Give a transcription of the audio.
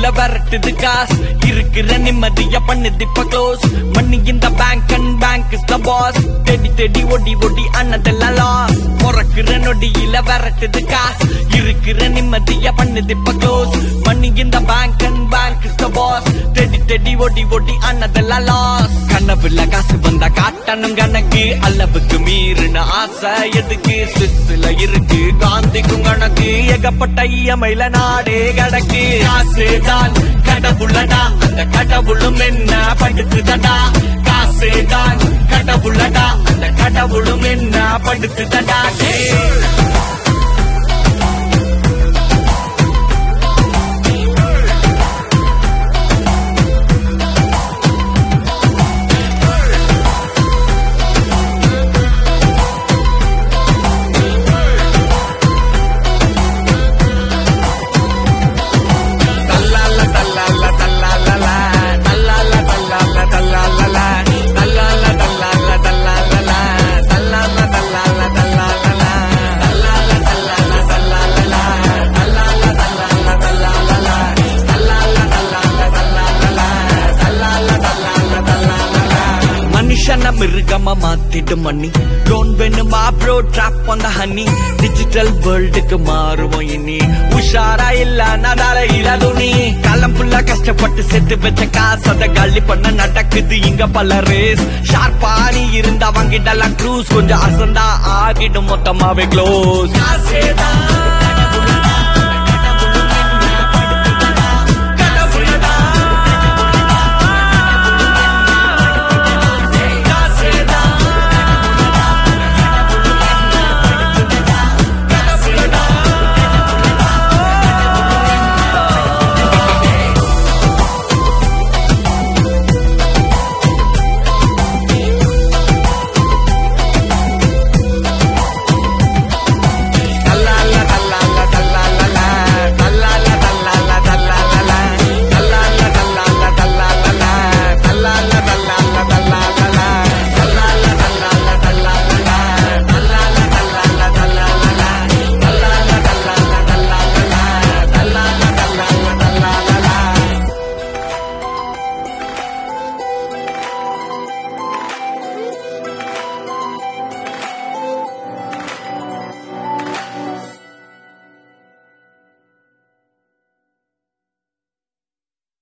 விரட்டுது காசு இருக்கிற நிம்மதிய பண்ணுது இப்ப க்ளோஸ் மணி இந்த bank and bank is the boss தேடி தேடி ஒடி ஒடி அண்ணதெல்லாம் லாஸ் முறக்குற நொடியில விரட்டுது காசு இருக்கிற நிம்மதிய பண்ணுது இப்ப க்ளோஸ் மணி இந்த bank and bank is the boss தேடி தேடி ஒடி ஒடி அண்ணதெல்லாம் லாஸ் கனவுல காசு வந்தா காட்டணும் கணக்கு அளவுக்கு மீறின ஆசை எதுக்கு சுவிஸ்ல இருக்கு காந்திக்கும் கணக்கு ஏகப்பட்ட இயமையில நாடே கிடக்கு காசு தான் கடவுளடா அந்த கடவுளும் என்ன படுத்துதடா காசு தான் கடவுளடா அந்த கடவுளும் என்ன படுத்துதடா ஏய். தல்லால தல்லால தல்லாலலா தல்லால தல்லால தல்லாலலா தல்லால தல்லால தல்லாலலா தல்லால தல்லால தல்லாலலா தல்லால தல்லால தல்லாலலா தல்லால தல்லால தல்லாலலா தல்லால தல்லால தல்லாலலா தல்லால தல்லால தல்லாலலா மனுஷன மிருகமா மாத்திடும் மணி லோன் வேணுமா ப்ரோ ட்ராப் அந்த ஹனி டிஜிட்டல் வேர்ல்டுக்கு மாறுவோம் இனி உஷாரா இல்ல நடால இல்ல துணி காலம் ஃபுல்லா கஷ்டப்பட்டு செத்து வச்ச காசு அத காலி பண்ண நடக்குது இங்க பல ரேஸ் ஷார்ப்பா நீ இருந்தா வாங்கிடலாம் க்ரூஸ் கொஞ்சம் அசந்தா ஆகிடும் மொத்தமாவே க்ளோஸ் காசேதான்